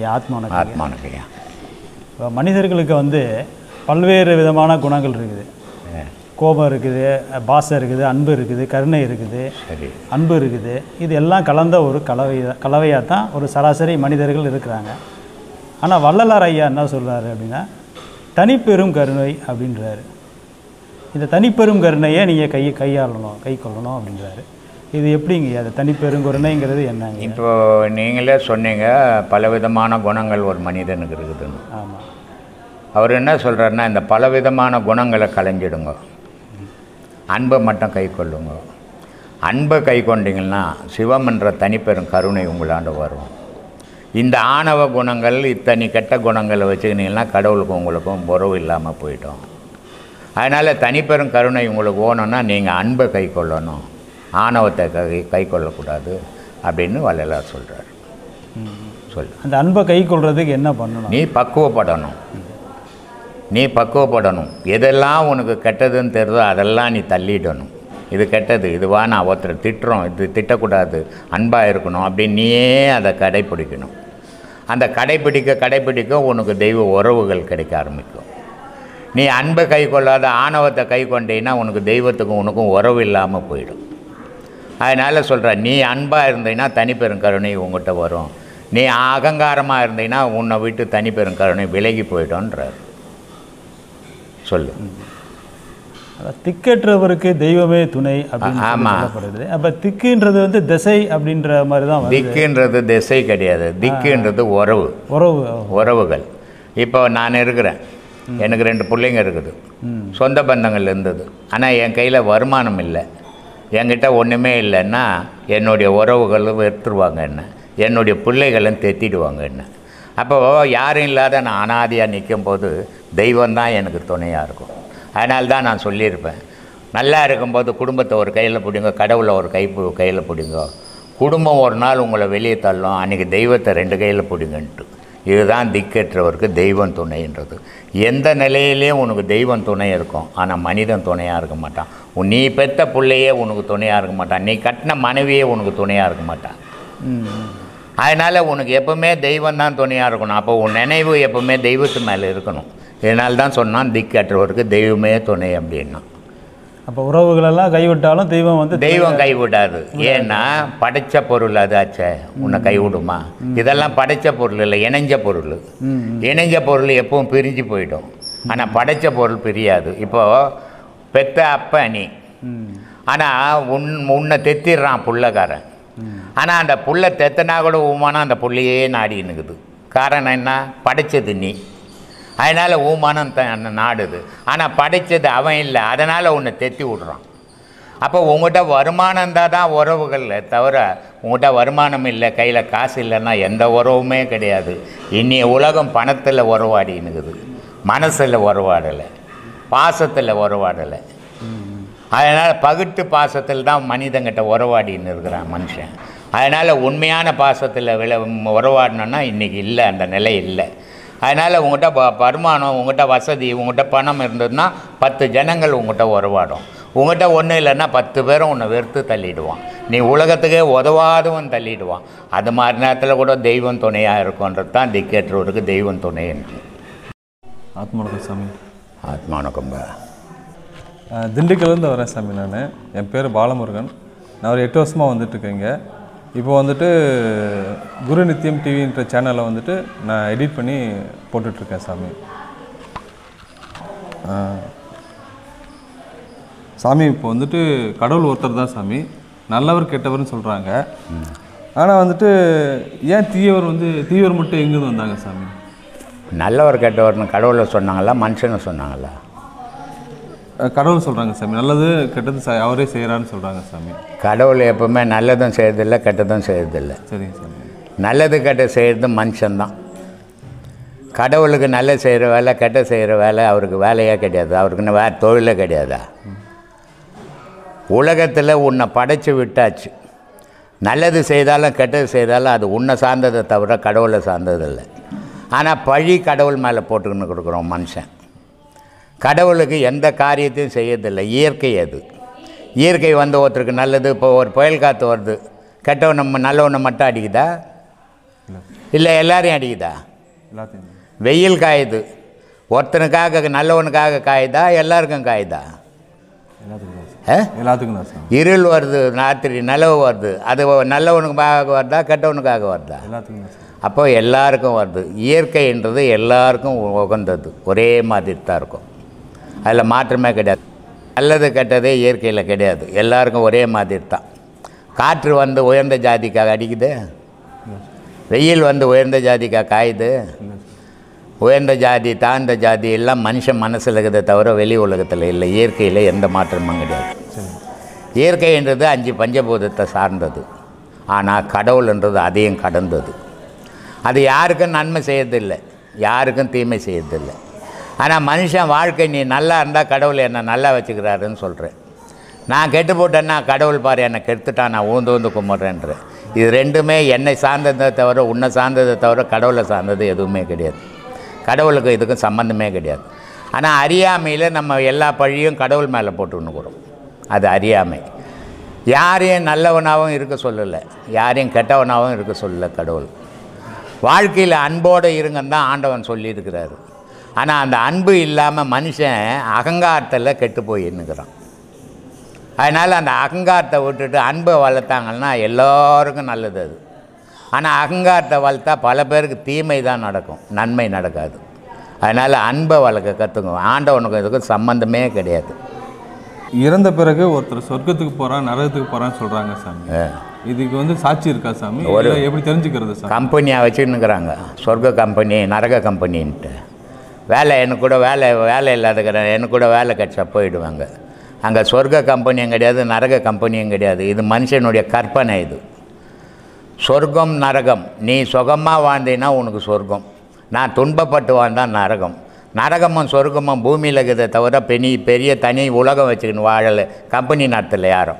ஐயா ஆத்மானக்கு ஆத்மானுக்கையா இப்போ மனிதர்களுக்கு வந்து பல்வேறு விதமான குணங்கள் இருக்குது கோபம் இருக்குது பாசம் இருக்குது அன்பு இருக்குது கருணை இருக்குது சரி அன்பு இருக்குது இது எல்லாம் கலந்த ஒரு கலவை கலவையாக தான் ஒரு சராசரி மனிதர்கள் இருக்கிறாங்க ஆனால் வள்ளலார் ஐயா என்ன சொல்றாரு அப்படின்னா தனிப்பெரும் கருணை அப்படின்றாரு இந்த தனிப்பெரும் கருணையை நீங்கள் கை கையாளணும் கை கொள்ளணும் அப்படின்றாரு இது எப்படிங்க அது தனிப்பெருங்கருணைங்கிறது என்னங்க இப்போ நீங்களே சொன்னீங்க பலவிதமான குணங்கள் ஒரு மனிதனுக்கு இருக்குதுன்னு ஆமாம் அவர் என்ன சொல்கிறாருன்னா இந்த பலவிதமான குணங்களை களைஞ்சிடுங்க அன்பை மட்டும் கை கொள்ளுங்க அன்பை கை கொண்டீங்கன்னா சிவம் என்ற தனிப்பெரும் கருணை உங்களாண்டு வரும் இந்த ஆணவ குணங்கள் இத்தனை கெட்ட குணங்களை வச்சுக்கினீங்கன்னா கடவுளுக்கும் உங்களுக்கும் உறவு இல்லாமல் போயிடும் அதனால் தனிப்பெரும் கருணை உங்களுக்கு ஓணும்னா நீங்கள் அன்பை கை கொள்ளணும் ஆணவத்தை கை கை கொள்ளக்கூடாது அப்படின்னு வள்ளலார் சொல்கிறார் சொல்லு அந்த அன்பை கை கொள்றதுக்கு என்ன பண்ணணும் நீ பக்குவப்படணும் நீ பக்குவப்படணும் எதெல்லாம் உனக்கு கெட்டதுன்னு தெரியுதோ அதெல்லாம் நீ தள்ளிடணும் இது கெட்டது இதுவா நான் ஒருத்தர் திட்டுறோம் இது திட்டக்கூடாது அன்பாக இருக்கணும் அப்படின்னு நீயே அதை கடைப்பிடிக்கணும் அந்த கடைப்பிடிக்க கடைப்பிடிக்க உனக்கு தெய்வ உறவுகள் கிடைக்க ஆரம்பிக்கும் நீ அன்பை கை கொள்ளாத ஆணவத்தை கை கொண்டீங்கன்னா உனக்கு தெய்வத்துக்கும் உனக்கும் உறவு இல்லாமல் போயிடும் அதனால் சொல்கிறேன் நீ அன்பாக இருந்தீங்கன்னா தனிப்பெரும் கருணை உங்ககிட்ட வரும் நீ அகங்காரமாக இருந்தீங்கன்னா உன்னை விட்டு தனிப்பெரும் கருணை விலகி போயிடும்ன்றார் சொல்லு அதான் திக்கற்றவருக்கு தெய்வமே துணை அப்படின்னு சொல்லி ஆமா. சொல்லப்படுது அப்போ திக்குன்றது வந்து திசை அப்படின்ற மாதிரி தான் வருது திக்குன்றது திசை கிடையாது திக்குன்றது உறவு உறவு உறவுகள் இப்போ நான் இருக்கிறேன் எனக்கு ரெண்டு பிள்ளைங்க இருக்குது சொந்த பந்தங்கள் இருந்தது ஆனால் என் கையில் வருமானம் இல்லை என்கிட்ட ஒன்றுமே இல்லைன்னா என்னுடைய உறவுகளும் வெறுத்துருவாங்க என்ன என்னுடைய பிள்ளைகளும் தெத்திடுவாங்க என்ன அப்போ யாரும் இல்லாத நான் அனாதியாக நிற்கும் போது தெய்வம் தான் எனக்கு துணையாக இருக்கும் அதனால தான் நான் சொல்லியிருப்பேன் நல்லா இருக்கும்போது குடும்பத்தை ஒரு கையில் பிடிங்க கடவுளை ஒரு கை கையில் பிடிங்க குடும்பம் ஒரு நாள் உங்களை வெளியே தள்ளும் அன்றைக்கி தெய்வத்தை ரெண்டு கையில் பிடிங்கன்ட்டு இதுதான் திக்கற்றவருக்கு தெய்வம் துணைன்றது எந்த நிலையிலையும் உனக்கு தெய்வம் துணை இருக்கும் ஆனால் மனிதன் துணையாக இருக்க மாட்டான் உன் நீ பெத்த பிள்ளையே உனக்கு துணையாக இருக்க மாட்டான் நீ கட்டின மனைவியே உனக்கு துணையாக இருக்க மாட்டான் ம், ம். அதனால் உனக்கு எப்பவுமே தெய்வம் தான் துணையாக இருக்கணும் அப்போ உன் நினைவு எப்பவுமே தெய்வத்து மேலே இருக்கணும் இதனால தான் சொன்னான் திக்கற்றவருக்கு தெய்வமே துணை அப்படின்னா அப்போ உறவுகளெல்லாம் கைவிட்டாலும் தெய்வம் வந்து தெய்வம் கைவிடாது ஏன்னா படைச்ச பொருள் அதாச்சே உன்னை கைவிடுமா இதெல்லாம் படைச்ச பொருள் இல்லை இணைஞ்ச பொருள் ம், இணைஞ்ச பொருள் எப்பவும் பிரிஞ்சு போயிடும் ஆனால் படைச்ச பொருள் பிரியாது இப்போ பெத்த அப்ப நீ ம், ஆனால் உன் உன்னை தெத்திடுறான் புள்ளக்காரன் ஆனால் அந்த புல்லை தெத்தனா கூட ஊமானம் அந்த புள்ளையே நாடினுக்குது காரணம் என்ன படைச்சது நீ அதனால் ஊமானம் த நாடுது ஆனால் படைச்சது அவன் இல்லை அதனால் உன்னை தெத்தி விடுறான் அப்போ உங்கள்கிட்ட வருமானம் இருந்தால் தான் உறவுகள் தவிர உங்கள்கிட்ட வருமானம் இல்லை கையில் காசு இல்லைன்னா எந்த உறவுமே கிடையாது இன்னைய உலகம் பணத்தில் உறவாடினுக்குது மனசில் உறவாடலை பாசத்தில் உறவாடலை அதனால் பகுட்டு பாசத்தில் தான் மனிதங்கிட்ட உறவாடின்னு இருக்கிறான் மனுஷன் அதனால் உண்மையான பாசத்தில் விளை உறவாடணுன்னா இன்றைக்கி இல்லை அந்த நிலை இல்லை அதனால் உங்கள்கிட்ட ப- வருமானம் உங்கள்கிட்ட வசதி உங்கள்கிட்ட பணம் இருந்ததுன்னா பத்து ஜனங்கள் உங்கள்கிட்ட உறவாடும் உங்கள்கிட்ட ஒன்றும் இல்லைன்னா பத்து பேரும் உன்னை வெறுத்து தள்ளிடுவான் நீ உலகத்துக்கே உதவாதவன் தள்ளிடுவான் அது மாதிரி நேரத்தில் கூட தெய்வம் துணையாக இருக்கும்ன்றது தான் திக்கேற்றவருக்கு தெய்வம் துணை என்று ஆத்மாவணக்கம் சாமி ஆத்மானக்கம்ப அஹ், திண்டுக்கல்லேருந்து வரேன் சாமி நான் என் பேர் பாலமுருகன் நான் ஒரு எட்டு வருஷமாக வந்துட்டுருக்கேங்க இப்போ வந்துட்டு குரு நித்தியம் டிவின்ற சேனலை வந்துட்டு நான் எடிட் பண்ணி போட்டுட்ருக்கேன் சாமி அஹ், சாமி இப்போ வந்துட்டு கடவுள் ஒருத்தர் தான் சாமி நல்லவர் கெட்டவர்னு சொல்கிறாங்க ஆனால் வந்துட்டு ஏன் தீயவர் வந்து தீயவர் மட்டும் எங்கேருந்து வந்தாங்க சாமி நல்லவர் கெட்டவர்னு கடவுளை சொன்னாங்களா மனுஷனை சொன்னாங்களா அஹ், கடவுள் சொல்கிறாங்க சாமி நல்லது கெட்டது ச- அவரே செய்கிறான்னு சொல்கிறாங்க சாமி கடவுள் எப்பவுமே நல்லதும் செய்யறதில்ல கெட்டதும் செய்யறதில்ல சரிங்க சாமி நல்லது கெட்ட செய்கிறது மனுஷன்தான் கடவுளுக்கு நல்ல செய்கிற வேலை கெட்ட செய்கிற வேலை அவருக்கு வேலையே கிடையாது அவருக்குன்னு வேறு தொழிலே கிடையாதா உலகத்தில் உன்னை படைச்சு விட்டாச்சு நல்லது செய்தாலும் கெட்டது செய்தாலும் அது உன்னை சார்ந்ததை தவிர கடவுளை சார்ந்ததில்லை ஆனால் பழி கடவுள் மேலே போட்டுக்கின்னு கொடுக்குறோம் மனுஷன் கடவுளுக்கு எந்த காரியத்தையும் செய்யறதில்லை இயற்கை அது இயற்கை வந்து ஒருத்தருக்கு நல்லது இப்போ ஒரு புயல் காற்று வருது கெட்டவனை ம- நல்லவனை மட்டும் அடிக்குதா இல்லை எல்லாரையும் அடிக்குதா எல்லாத்தையும் வெயில் காயுது ஒருத்தனுக்காக நல்லவனுக்காக காயுதா எல்லாருக்கும் காயுதா எல்லாத்துக்கும் தான் சார் ஆ? எல்லாத்துக்கும் தான் சார் இருள் வருது ராத்திரி நிலவு வருது அது நல்லவனுக்காக வருதா கெட்டவனுக்காக வருதா எல்லாத்துக்கும் தான் சார் அப்போ எல்லாருக்கும் வருது இயற்கைன்றது எல்லாருக்கும் உகந்தது ஒரே மாதிரி தான் இருக்கும் அதில் மாற்றமே கிடையாது நல்லது கெட்டதே இயற்கையில் கிடையாது எல்லாருக்கும் ஒரே மாதிரி தான் காற்று வந்து உயர்ந்த ஜாதிக்காக அடிக்குது வெயில் வந்து உயர்ந்த ஜாதிக்காக காயுது உயர்ந்த ஜாதி தாழ்ந்த ஜாதி எல்லாம் மனுஷன் மனசில் இருக்கிறத தவிர வெளி உலகத்தில் இல்லை இயற்கையில் எந்த மாற்றமும் கிடையாது இயற்கைன்றது அஞ்சு பஞ்சபூதத்தை சார்ந்தது ஆனால் கடவுள்ன்றது அதையும் கடந்தது அது யாருக்கும் நன்மை செய்யறதில்லை யாருக்கும் தீமை செய்யறதில்லை ஆனால் மனுஷன் வாழ்க்கை நீ நல்லா இருந்தால் கடவுள் என்னை நல்லா வச்சுக்கிறாருன்னு சொல்கிறேன் நான் கெட்டு போட்டேன்னா கடவுள் பாரு என்னை கெடுத்துட்டான் நான் ஊந்து ஊந்து கும்பிட்றேன்றேன் இது ரெண்டுமே என்னை சார்ந்ததை தவிர உன்னை சார்ந்ததை தவிர கடவுளை சார்ந்தது எதுவுமே கிடையாது கடவுளுக்கு இதுக்கும் சம்மந்தமே கிடையாது ஆனால் அறியாமையில் நம்ம எல்லா பழியும் கடவுள் மேலே போட்டுன்னுக்குறோம் அது அறியாமை யாரையும் நல்லவனாகவும் இருக்க சொல்லலை யாரையும் கெட்டவனாகவும் இருக்க சொல்லலை கடவுள் வாழ்க்கையில் அன்போடு இருங்கன்னு தான் ஆண்டவன் சொல்லியிருக்கிறாரு ஆனால் அந்த அன்பு இல்லாமல் மனுஷன் அகங்காரத்தில் கெட்டு போயின்னுக்கிறான் அதனால் அந்த அகங்காரத்தை விட்டுட்டு அன்பை வளர்த்தாங்கன்னா எல்லாருக்கும் நல்லது அது ஆனால் அகங்காரத்தை வளர்த்தா பல பேருக்கு தீமை தான் நடக்கும் நன்மை நடக்காது அதனால் அன்பை வளர்க்க கற்றுங்க ஆண்டவனுக்கு இதுக்கும் சம்மந்தமே கிடையாது இறந்த பிறகு ஒருத்தர் சொர்க்கத்துக்கு போகிறான் நரகத்துக்கு போகிறான்னு சொல்கிறாங்க சாமி இதுக்கு வந்து சாட்சி இருக்கா சாமி இல்லை எப்படி தெரிஞ்சுக்கிறது சாமி கம்பெனியாக வச்சுன்னுக்குறாங்க சொர்க்க கம்பெனி நரக கம்பெனின்ட்டு வேலை எனக்கு கூட வேலை வேலை இல்லாதக்கிறேன் எனக்கு கூட வேலை கிடச்சா போயிடுவாங்க அங்கே சொர்க்க கம்பெனியும் கிடையாது நரக கம்பெனியும் கிடையாது இது மனுஷனுடைய கற்பனை இது சொர்க்கம் நரகம் நீ சுகமாக வாழ்ந்தீன்னா உனக்கு சொர்க்கம் நான் துன்பப்பட்டு வாழ்ந்தான் நரகம் நரகமும் சொர்க்கமும் பூமியில் இருக்கிறத தவிர பெனி பெரிய தனி உலகம் வச்சுக்கின்னு வாழலை கம்பெனி நடத்தலை யாரும்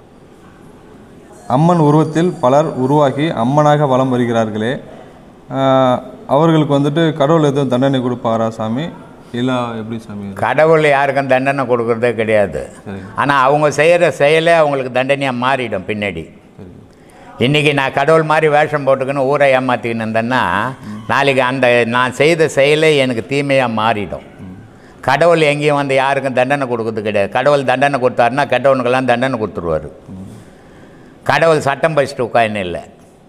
அம்மன் உருவத்தில் பலர் உருவாகி அம்மனாக வலம் வருகிறார்களே ஆஹ், அவர்களுக்கு வந்துட்டு கடவுள் எதுவும் தண்டனை கொடுப்பாரா சாமி இல்லை எப்படி சாமி கடவுள் யாருக்கும் தண்டனை கொடுக்கறதே கிடையாது சரி. ஆனால் அவங்க செய்கிற செயலே அவங்களுக்கு தண்டனையாக மாறிடும் பின்னாடி இன்றைக்கி நான் கடவுள் மாதிரி வேஷம் போட்டுக்கின்னு ஊரை ஏமாற்றிக்கின்னு இருந்தேன்னா நாளைக்கு அந்த நான் செய்த செயலே எனக்கு தீமையாக மாறிடும் கடவுள் எங்கேயும் வந்து யாருக்கும் தண்டனை கொடுக்கறது கிடையாது கடவுள் தண்டனை கொடுத்தாருன்னா கெட்டவனுக்கெல்லாம் தண்டனை கொடுத்துருவாரு கடவுள் சட்டம் படிச்சுட்டு உட்காந்து இல்லை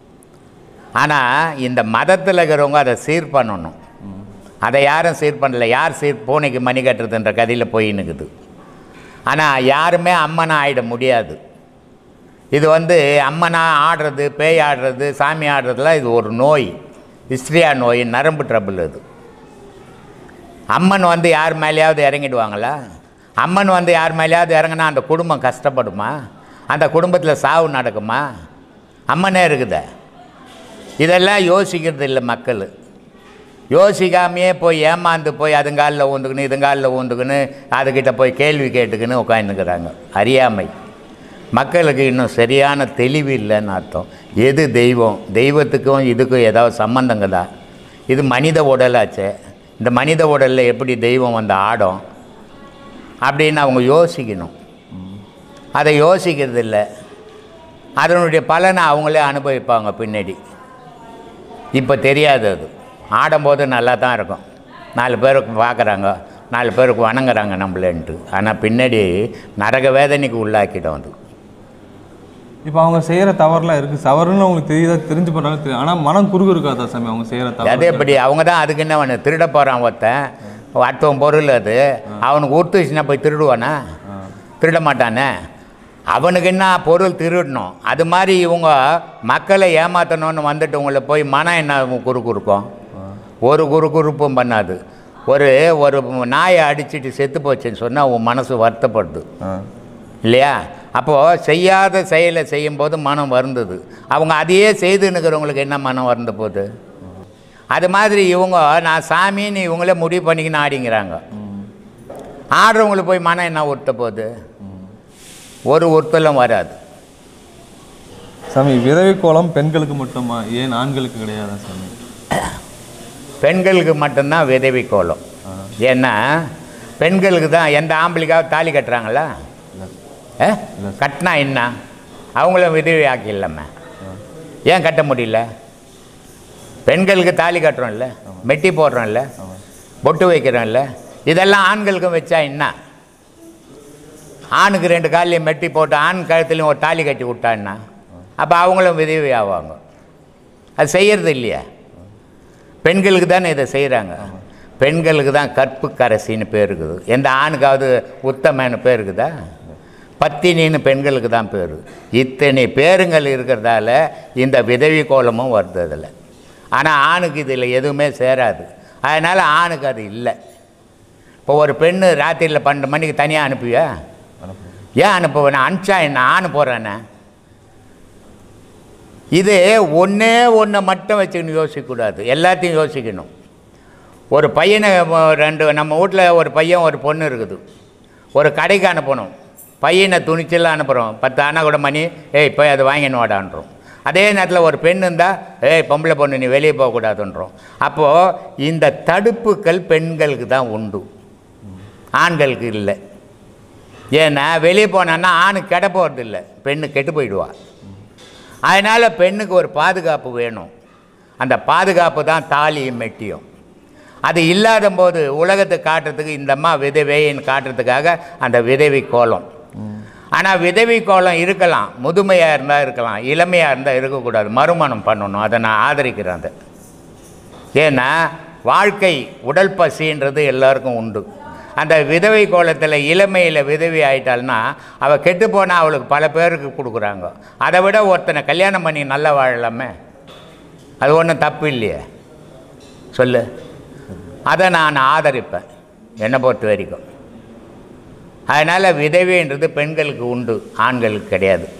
ஆனால் இந்த மதத்தில் இருக்கிறவங்க அதை சீர் பண்ணணும் அதை யாரும் சீர் பண்ணல யார் சீர் பூனைக்கு மணி கட்டுறதுன்ற கதையில் போயின்னுக்குது ஆனால் யாருமே அம்மனா ஆயிட முடியாது இது வந்து அம்மனா ஆடுறது பேய் ஆடுறது சாமி ஆடுறதுலாம் இது ஒரு நோய் ஹிஸ்ட்ரியா நோய் நரம்பு ட்ரபிள் இது அம்மன் வந்து யார் மேலேயாவது இறங்கிடுவாங்களா அம்மன் வந்து யார் மேலேயாவது இறங்கினா அந்த குடும்பம் கஷ்டப்படுமா அந்த குடும்பத்தில் சாவு நடக்குமா அம்மனே இருக்குதே இதெல்லாம் யோசிக்கிறது இல்லை மக்கள் யோசிக்காமையே போய் ஏமாந்து போய் அதுங்காலில் ஊந்துக்குன்னு இதுங்காலில் ஊந்துக்குன்னு அதுக்கிட்ட போய் கேள்வி கேட்டுக்கின்னு உட்காந்துக்கிறாங்க அறியாமை மக்களுக்கு இன்னும் சரியான தெளிவு இல்லைன்னு அர்த்தம் எது தெய்வம் தெய்வத்துக்கும் இதுக்கும் ஏதாவது சம்மந்தங்கதா இது மனித உடலாச்சே இந்த மனித உடலில் எப்படி தெய்வம் வந்து ஆடும் அப்படின்னு அவங்க யோசிக்கணும் அதை யோசிக்கிறது இல்லை அதனுடைய பலனை அவங்களே அனுபவிப்பாங்க பின்னாடி இப்போ தெரியாது அது ஆடும்போது நல்லா தான் இருக்கும் நாலு பேருக்கு பார்க்குறாங்க நாலு பேருக்கு வணங்குறாங்க நம்மளன்ட்டு ஆனால் பின்னாடி நரக வேதனைக்கு உள்ளாக்கிடும் அது இப்போ அவங்க செய்கிற தவறுலாம் இருக்குது தவறுன்னு அவங்களுக்கு தெரியுதா தெரிஞ்சு பண்ணுறாங்க தெரியும் ஆனால் மனம் குறுகு இருக்காதா சாமி அவங்க செய்கிற அது தவறு எப்படி அவங்க தான் அதுக்கு என்ன அவனை திருட போகிறான் ஒருத்தன் அடுத்தவன் பொருள் அது அவனுக்கு உறுத்துச்சுன்னா போய் திருடுவானா திருட மாட்டானே அவனுக்கு என்ன பொருள் திருடணும் அது மாதிரி இவங்க மக்களை ஏமாற்றணும்னு வந்துட்டு உங்களை போய் மனம் என்ன குறுக்கு இருக்கும் ஒரு குறு குறுப்பும் பண்ணாது ஒரு ஒரு நாயை அடிச்சிட்டு செத்து போச்சுன்னு சொன்னால் உன் மனசு வருத்தப்படுது ஆ இல்லையா அப்போது செய்யாத செயலை செய்யும்போது மனம் வருந்தது அவங்க அதையே செய்துன்னுக்கிறவங்களுக்கு என்ன மனம் வருந்த போகுது அது மாதிரி இவங்க நான் சாமின்னு இவங்களே முடிவு பண்ணிக்கின்னு ஆடிங்கிறாங்க ஆடுறவங்களுக்கு போய் மனம் என்ன உறுத்த போகுது ஒரு உறுத்தலும் வராது சாமி விதவை கோலம் பெண்களுக்கு மட்டுமா ஏன் ஆண்களுக்கு கிடையாதா சாமி பெண்களுக்கு மட்டும்தான் விதவி கோலம் ஏன்னா பெண்களுக்கு தான் எந்த ஆம்பளைக்காவது தாலி கட்டுறாங்களா ஏ கட்டினா என்ன அவங்களும் விதவி ஆக்கிடலாமே ஏன் கட்ட முடியல பெண்களுக்கு தாலி கட்டுறோம்ல மெட்டி போடுறோம்ல பொட்டு வைக்கிறோம்ல இதெல்லாம் ஆண்களுக்கும் வச்சா என்ன ஆணுக்கு ரெண்டு கால்லையும் மெட்டி போட்டு ஆண் கழுத்துலையும் ஒரு தாலி கட்டி விட்டான்னா அப்போ அவங்களும் விதவி ஆவாங்க அது செய்யறது இல்லையா பெண்களுக்கு தானே இதை செய்கிறாங்க பெண்களுக்கு தான் கற்பு கரசின்னு பேர் இருக்குது எந்த ஆணுக்காவது உத்தமன்னு பேர் இருக்குதா பத்தினின்னு பெண்களுக்கு தான் பேர் இத்தனை பேருங்கள் இருக்கிறதால இந்த விதவி கோலமும் வருது அதில் ஆனால் ஆணுக்கு இதில் எதுவுமே சேராது அதனால் ஆணுக்கு அது இல்லை இப்போ ஒரு பெண்ணு ராத்திரியில் பன்னெண்டு மணிக்கு தனியாக அனுப்புவியா ஏன் அனுப்புவேன் அனுப்பிச்சா என்ன ஆணு போகிறேண்ணே இது ஒன்றே ஒன்றை மட்டும் வச்சுக்கணும் யோசிக்கக்கூடாது எல்லாத்தையும் யோசிக்கணும் ஒரு பையனை வ- ரெண்டு நம்ம வீட்டில் ஒரு பையன் ஒரு பொண்ணு இருக்குது ஒரு கடைக்கு அனுப்பணும் பையனை துணிச்சலாக அனுப்புகிறோம் பத்து ஆனா கூட மணி ஏய் போய் அதை வாங்கின்னு வாடான்றோம் அதே நேரத்தில் ஒரு பெண் இருந்தால் ஏய் பொம்பளை பொண்ணு நீ வெளியே போகக்கூடாதுன்றோம் அப்போது இந்த தடுப்புகள் பெண்களுக்கு தான் உண்டு ஆண்களுக்கு இல்லை ஏன்னா வெளியே போனான்னா ஆணு கெட போகிறது இல்லை பெண்ணு கெட்டு போயிடுவா அதனால் பெண்ணுக்கு ஒரு பாதுகாப்பு வேணும் அந்த பாதுகாப்பு தான் தாலியும் மெட்டியும் அது இல்லாத போது உலகத்தை காட்டுறதுக்கு இந்த அம்மா விதவைன்னு காட்டுறதுக்காக அந்த விதவி கோலம் ஆனால் விதவி கோலம் இருக்கலாம் முதுமையாக இருந்தால் இருக்கலாம் இளமையாக இருந்தால் இருக்கக்கூடாது மறுமணம் பண்ணணும் அதை நான் ஆதரிக்கிறேன் அதை ஏன்னா வாழ்க்கை உடல் பசின்றது எல்லாருக்கும் உண்டு அந்த விதவை கோலத்தில் இளமையில் விதவை ஆயிட்டாள்னா அவள் கெட்டு போனால் அவளுக்கு பல பேருக்கு கொடுக்குறாங்க அதை விட ஒருத்தனை கல்யாணம் பண்ணி நல்லா வாழலாமே அது ஒன்றும் தப்பு இல்லையே சொல்லு அதை நான் ஆதரிப்பேன் என்னை பொறுத்த வரைக்கும் அதனால் விதவைன்றது பெண்களுக்கு உண்டு ஆண்களுக்கு கிடையாது